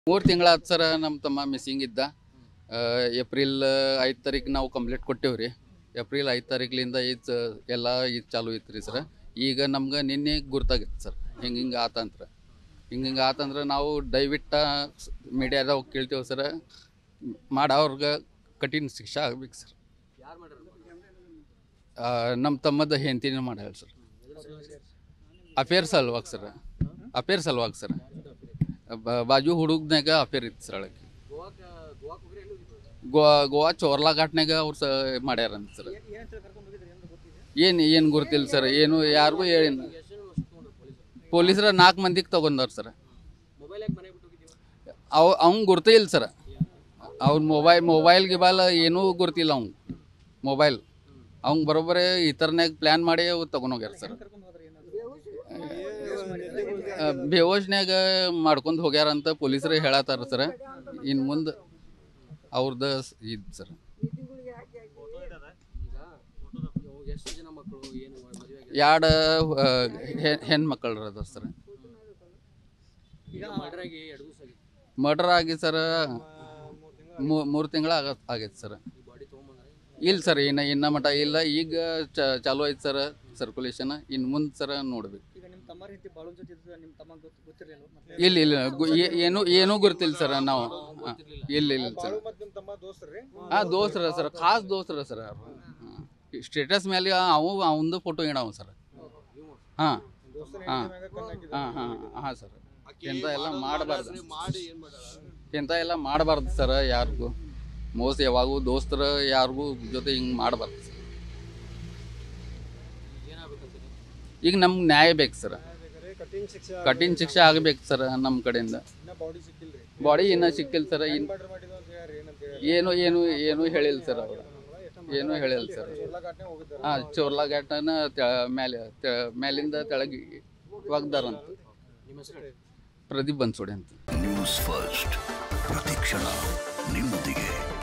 ಮೂರು ತಿಂಗಳಾದ ಸರ ನಮ್ಮ ತಮ್ಮ ಮಿಸ್ಸಿಂಗ್ ಇದ್ದ ಆ, ಏಪ್ರಿಲ್ ಐದು ತಾರೀಕು ನಾವು ಕಂಪ್ಲೇಂಟ್ ಕೊಟ್ಟೇವು ರೀ ಏಪ್ರಿಲ್ ಐದು ತಾರೀಕ್ಲಿಂದ ಇದು ಎಲ್ಲ ಇದು ಚಾಲು ಇತ್ತು ರೀ ಸರ್ ಈಗ ನಮ್ಗೆ ನಿನ್ನೆ ಗುರ್ತಾಗಿತ್ತು ಸರ್ ಹಿಂಗೆ ಹಿಂಗೆ ಆತಂತ್ರ ಹಿಂಗೆ ಹಿಂಗೆ ಆತಂದ್ರೆ ನಾವು ದಯವಿಟ್ಟು ಮೀಡಿಯಾದಾಗ ಕೇಳ್ತೇವೆ ಸರ್ ಮಾಡೋರ್ಗೆ ಕಠಿಣ ಶಿಕ್ಷೆ ಆಗ್ಬೇಕು ಸರ್ ನಮ್ಮ ತಮ್ಮದ ಹೆಂಡತಿನ ಮಾಡ್ಯಾಳ ಸರ್ ಅಫೇರ್ ಸಲುವಾಗಿ ಸರ್ ಅಫೇರ್ ಸಲುವಾಗಿ ಸರ್ ಬ- ಬಾಜು ಹುಡುಗನಾಗ ಅಫೇರ್ ಇತ್ತು ಸರ್ ಒಳಗೆ ಗೋವಾ ಗೋವಾ ಚೋರ್ಲಾ ಘಾಟ್ನಾಗ ಅವ್ರು ಸ ಮಾಡ್ಯಾರಂತ ಸರ್ ಏನು ಏನು ಗೊತ್ತಿಲ್ಲ ಸರ್ ಏನು ಯಾರಿಗೂ ಏನು ಪೊಲೀಸರ ನಾಲ್ಕು ಮಂದಿಗೆ ತಗೊಂಡವ್ರು ಸರ್ ಅವ್ ಅವ್ನು ಗುರ್ತೇ ಇಲ್ಲ ಸರ್ ಅವ್ನ ಮೊಬೈಲ್ ಮೊಬೈಲ್ ಗಿಬೈಲ್ ಏನೂ ಗುರ್ತಿಲ್ಲ ಅವ್ನು ಮೊಬೈಲ್ ಅವ್ನು ಬರೋಬ್ಬರಿ ಈ ಥರನಾಗ ಪ್ಲ್ಯಾನ್ ಮಾಡಿ ಅವು ತಗೊಂಡೋಗ್ಯಾರ ಸರ್ ಬೇವೋಷ್ನ್ಯಾಗ ಮಾಡ್ಕೊಂಡು ಹೋಗ್ಯಾರ ಅಂತ ಪೊಲೀಸರು ಹೇಳತ್ತಾರ ಸರ್ ಇನ್ನು ಮುಂದೆ ಅವ್ರದ್ದು ಇದು ಸರ್ ಎಷ್ಟು ಜನ ಮಕ್ಕಳು ಏನು ಮದುವೆ ಎರಡು ಹೆಣ್ಮಕ್ಳು ಅದಾರ ಸರ್ ಈಗ ಮರ್ಡರ್ ಆಗಿ ಎರಡು ದಿವಸ ಆಗಿತ್ತು ಮರ್ಡರ್ ಆಗಿ ಸರ್ ಮೂರು ತಿಂಗಳ ಆಗ ಆಗೈತೆ ಸರ್ ಈ ಬಾಡಿ ತೊಗೊಂಬಂದ್ರೆ ಇಲ್ಲ ಸರ್ ಇನ್ನು ಇನ್ನ ಮಟ ಇಲ್ಲ ಈಗ ಚ ಚಾಲೂ ಐತೆ ಸರ್ ಸರ್ಕ್ಯುಲೇಷನ್ ಇನ್ನು ಮುಂದೆ ಸರ್ ನೋಡ್ಬೇಕು ಈಗ ನಿಮ್ಮ ತಮ್ಮರ ರೀತಿ ಬಾಳು ಜೊತೆ ಇದ್ದು ನಿಮ್ಮ ತಮ್ಮ ಗೊತ್ತು ಗೊತ್ತಿರಲಿಲ್ಲ ಮತ್ತೆ ಇಲ್ಲ ಇಲ್ಲ ಗು- ಏ- ಏನೂ ಏನೂ ಗೊತ್ತಿಲ್ಲ ಸರ್ ನಾವು ಹಾ, ಇಲ್ಲ ಇಲ್ಲ ಸರ್ ಹಾಂ ದೋಸ್ತರ ಸರ್ ಖಾಸ್ ದೋಸ್ತರ ಸರ್ ಅವರು ಸ್ಟೇಟಸ್ ಮೇಲೆ ಅವು ಅವಂದು ಫೋಟೋ ಇಡವ ಸರ್ ಹಾಂ ಹಾಂ ಹಾಂ ಹಾಂ ಹಾಂ ಸರ್ ಎಂತ ಎಲ್ಲ ಮಾಡಬಾರ್ದು ಎಂತ ಎಲ್ಲ ಮಾಡಬಾರ್ದು ಸರ್ ಯಾರಿಗೂ ಮೋಸ ಯಾವಾಗೂ ದೋಸ್ತರ ಯಾರಿಗೂ ಜೊತೆ ಹಿಂಗೆ ಮಾಡಬಾರ್ದು ಸರ್ ಏನಾಗ್ಬೇಕಂತೀರಿ ಈಗ ನಮ್ಗೆ ನ್ಯಾಯ ಬೇಕು ಸರ್ ಕಠಿಣ ಶಿಕ್ಷೆ ಆಗಬೇಕು ಸರ್ ನಮ್ಮ ಕಡೆಯಿಂದ ಬಾಡಿ ಇನ್ನೂ ಸಿಕ್ಕಿಲ್ಲ ಸರ್ ಇನ್ ಏನು ಏನು ಏನು ಹೇಳಿಲ್ಲ ಸರ್ ಅವರು ಏನು ಹೇಳಿಲ್ಲ ಸರ್ ಹಾಂ ಚೋರ್ಲಾ ಘಾಟನ ತೆ ಮೇಲೆ ತೆ- ಮೇಲಿಂದ ತೆಳಗೆ ಒಗ್ದಾರಂತ ನಿಮ್ಮ ಹೆಸರು ಹೇಳಿ ಪ್ರದೀಪ್ ಬನ್ಸೋಡೆ ಅಂತ ನ್ಯೂಸ್ ಫಸ್ಟ್ ಪ್ರತಿಕ್ಷಣ ನಿಮ್ಮೊಂದಿಗೆ